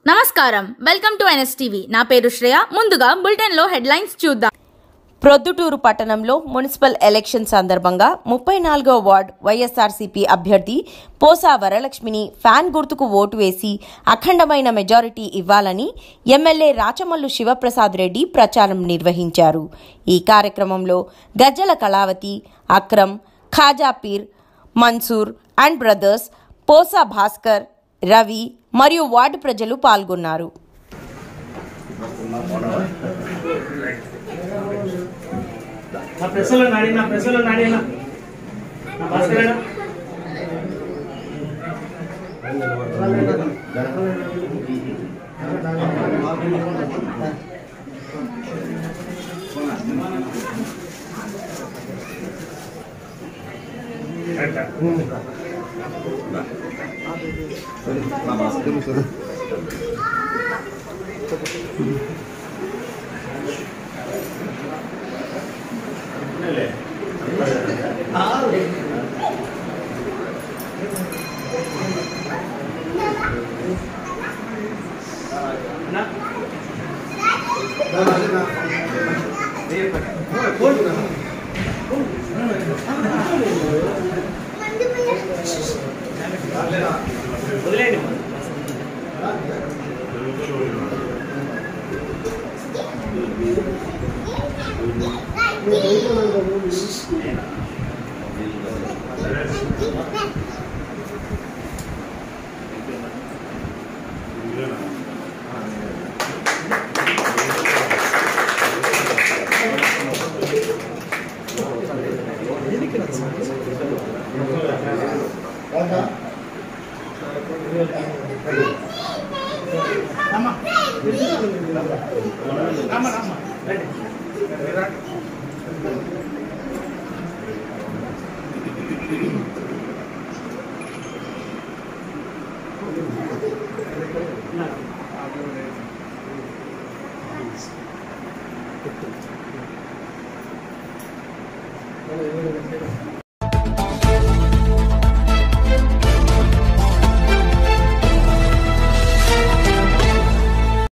నమస్కారం welcome to NSTV నా పేరు శ్రేయ ముందుగా బులెటిన్లో హెడ్లైన్స్ చూద్దాం ప్రొద్దుటూరు పట్టణంలో మున్సిపల్ ఎలక్షన్ సందర్భంగా ముప్పై నాలుగో వార్డ్ వైఎస్ఆర్సీపీ అభ్యర్థి పోసా వరలక్ష్మిని ఫ్యాన్ గుర్తుకు ఓటు వేసి అఖండమైన మెజారిటీ ఇవ్వాలని ఎమ్మెల్యే రాచమల్లు శివప్రసాద్ రెడ్డి ప్రచారం నిర్వహించారు ఈ కార్యక్రమంలో గజ్జల కళావతి అక్రమ్ ఖాజాపీర్ మన్సూర్ అండ్ బ్రదర్స్ పోసా భాస్కర్ రవి మరియు వార్డు ప్రజలు పాల్గొన్నారు నా ప్రెస్లో నాడి నా ప్రెస్లో నాడి అన్న నా భాస్కర్ అన్న అన్న వదిలేయండి అమ్మ అమ్మ అమ్మ రండి